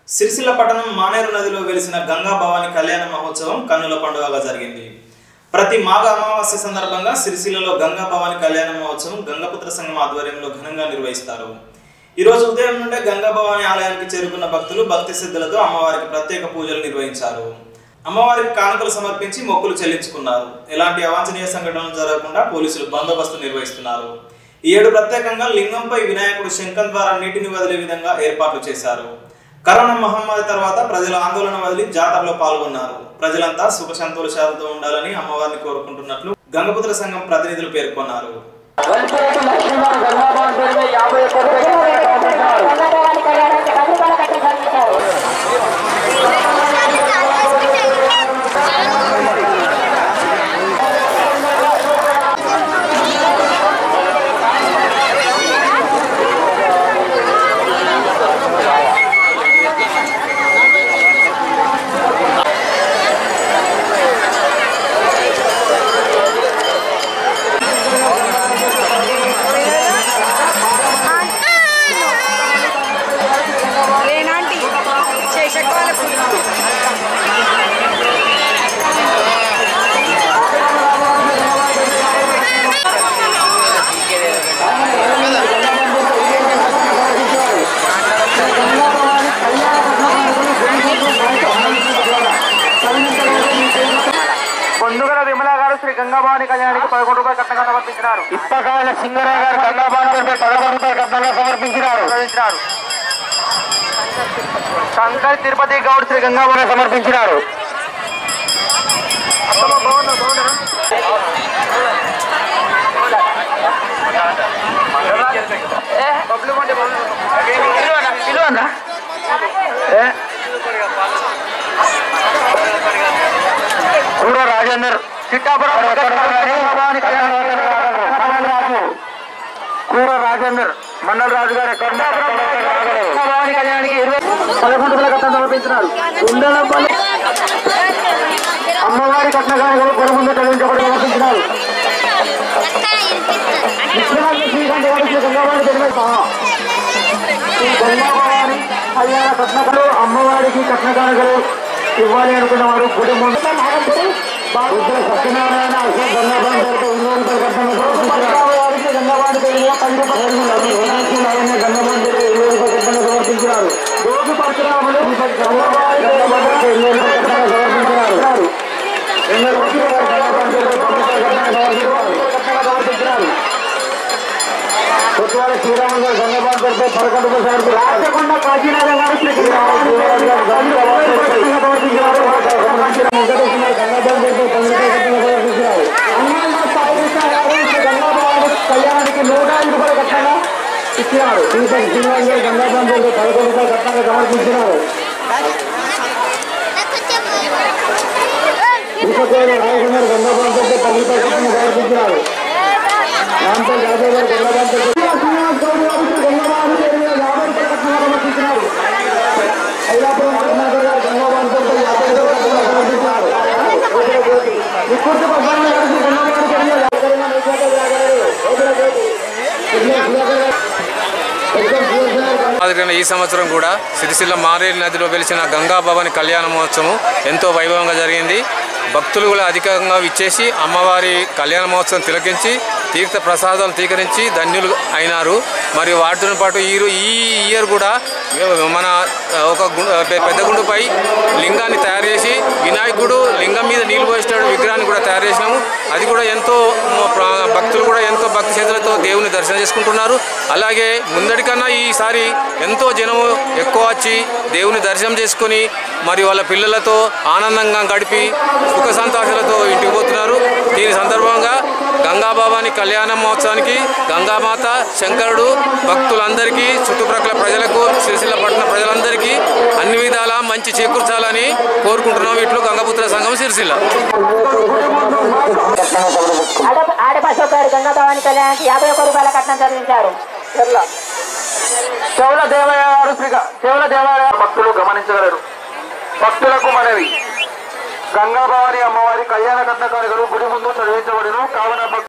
సిరిసిల్ల పట్టణం మానేరు నదిలో వెలిసిన గంగా భవాని కళ్యాణ మహోత్సవం కన్నుల పండుగగా జరిగింది ప్రతి మాఘ అమావాస్య సందర్భంగా సిరిసిల్లలో గంగా భవాని కళ్యాణ మహోత్సవం గంగపుత్ర సంఘం ఆధ్వర్యంలో ఘనంగా నిర్వహిస్తారు ఈ రోజు ఉదయం నుండే గంగా భవాని ఆలయానికి చేరుకున్న భక్తులు భక్తి సిద్ధులతో అమ్మవారికి ప్రత్యేక పూజలు నిర్వహించారు అమ్మవారికి కానుకలు సమర్పించి మొక్కులు చెల్లించుకున్నారు ఎలాంటి అవాంఛనీయ సంఘటనలు జరగకుండా పోలీసులు బందోబస్తు నిర్వహిస్తున్నారు ఈ ఏడు ప్రత్యేకంగా లింగంపై వినాయకుడు శంఖం ద్వారా నీటిని వదిలే విధంగా ఏర్పాట్లు చేశారు కరోనా మహమ్మారి తర్వాత ప్రజలు ఆందోళన వదిలి జాతరలో పాల్గొన్నారు ప్రజలంతా సుఖ సంతోషాలతో ఉండాలని అమ్మవారిని కోరుకుంటున్నట్లు గంగపుత్ర సంఘం ప్రతినిధులు పేర్కొన్నారు వెంకటరెడ్డి లక్ష్మీవారి గంగాబాన్ పేరుపై యాభై ఒక్క రూపాయలు సమర్పించారు. గంగాధవాని కళ్యాణానికి పది రూపాయల కట్ట సమర్పించారు లేనాంటి శేషక్ వాళ్ళకు పొందుగల విమల గారు శ్రీ గంగాభవాని కళ్యాణానికి పదకొండు రూపాయలు కట్నంగా సమర్పించినారు ఇప్పకాయల సింగరాయ గారు గంగాభవాని పేరుపై పదకొండు రూపాయలు కట్నంగా సమర్పించినారు సమర్పించినారు శంకర్ తిరుపతి గౌడ్ శ్రీ గంగాభవాని సమర్పించినారు పిలువన్నా ఏ కూర రాజేందర్ చిట్టాపురం రాజు కూర రాజేందర్ మండల రాజు గారు భవాని కళ్యాణానికి ఇరవై పదకొండు వేల కట్నం సమర్పించినారు ఉండలపల్లి అమ్మవారి కట్నగారు పొరముందు చెల్లించబడి సమర్పించినారు విశ్వనాథ శ్రీకాంత్ గారు శ్రీ గంగావారి తెలివేస్తా ఈ గంగాభవాని కళ్యాణ కట్నకలు అమ్మవారికి కట్నకానుకలు ఇవ్వాలి అనుకున్న వారు గుడి ముందు బుద్ధుల సత్యనారాయణ అశోక్ గంగాభవన్ పేరుతో ఇరవై రూపాయల కట్నం వారికి గంగాభవన్ పేరు పది రూపాయలు నారాయణ గంగాభవన్ పేరు ఇరవై రూపాయల కట్నం సమర్పించినారు రోజు పరశురాములు గంగాభవాని పేరు ఇరవై రూపాయల కట్నం సమర్పించినారు ఎన్నో రోజులు గంగాభవన్ పేరుతో పది రూపాయల కట్నం సమర్పించినారు కొత్తవాడ శ్రీరాములు గారు గంగబాన్ పేరుపై పదకొండు రూపాయలు రాచకొండ కాశీనాథ గారు శ్రీ శ్రీరాములు గారు గంగబాన్ పేరుపై పది రూపాయలు సమర్పించినారు అన్నాళ్ళ సాయికృష్ణ గారు శ్రీ గంగాబాన్ కళ్యాణానికి నూట ఐదు రూపాయల కట్టంగా ఇచ్చినారు శ్రీశైలం శ్రీనివాస్ గారు గంగాబాన్ పేరుపై పదకొండు రూపాయల కట్టంగా సమర్పించినారు తిరుపతి రాజకుమార్ గారు గంగాబాన్ పేరుపై పది రూపాయల కట్టంగా సమర్పించినారు రాంపల్ యాదవ్ గారు గంగాబాన్ పేరుపై శ్రీనివాస్ గౌడ్ గారు శ్రీ గంగాబాన్ పేరు మీద యాభై రూపాయల కట్టంగా సమర్పించినారు ఐలాపురం రత్నాకర్ గారు గంగాబాన్ పేరుపై యాభై రూపాయల కట్టంగా సమర్పించినారు వికృతి ప్రసాద్ గారు శ్రీ గంగాబాన్ పేరు మీద యాభై రూపాయల మాదిరిగా ఈ సంవత్సరం కూడా సిరిసిల్ల మారేడు నదిలో వెలిసిన గంగా భవాని కళ్యాణ మహోత్సవం ఎంతో వైభవంగా జరిగింది భక్తులు కూడా అధికంగా విచ్చేసి అమ్మవారి కళ్యాణ మహోత్సవం తిలకించి తీర్థ ప్రసాదాలు తీకరించి ధన్యులు అయినారు మరియు వాటితో పాటు ఈ రో- ఈ ఇయర్ కూడా మన ఒక గు- పె- పెద్ద గుండుపై లింగాన్ని తయారు చేసి వినాయకుడు లింగం మీద నీళ్లు పోసేటాడు విగ్రహాన్ని కూడా తయారు చేసినాము అది కూడా ఎంతో మ- ప్ర- భక్తులు కూడా ఎంతో భక్తి శ్రద్ధలతో దేవుని దర్శనం చేసుకుంటున్నారు అలాగే ముందటి కన్నా ఈసారి ఎంతో జనము ఎక్కువ వచ్చి దేవుని దర్శనం చేసుకొని మరి వాళ్ళ పిల్లలతో ఆనందంగా గడిపి సుఖ సంతోషాలతో ఇంటికి పోతున్నారు దీని సందర్భంగా గంగాబాబాని కళ్యాణ మహోత్సవానికి గంగామాత శంకరుడు భక్తులందరికీ చుట్టుప్రక్కల ప్రజలకు సిరిసిల్ల పట్టణ ప్రజలందరికీ అన్ని విధాల మంచి చేకూర్చాలని కోరుకుంటున్నాం ఇట్లు గంగపుత్ర సంఘం సిరిసిల్ల ఆడ- ఆడపశోక్ గారు గంగాధవాని కళ్యాణానికి యాభై ఒక్క రూపాయల కట్నం చదివించారు చెవుల దేవయ్య గారు శ్రీ గ- చెవుల దేవయ్య గారు భక్తులు గమనించగలరు భక్తులకు మనవి గంగాభవాని అమ్మవారి కళ్యాణ కట్న కానుకలు గుడి ముందు చదివించబడిను కావున భక్తులు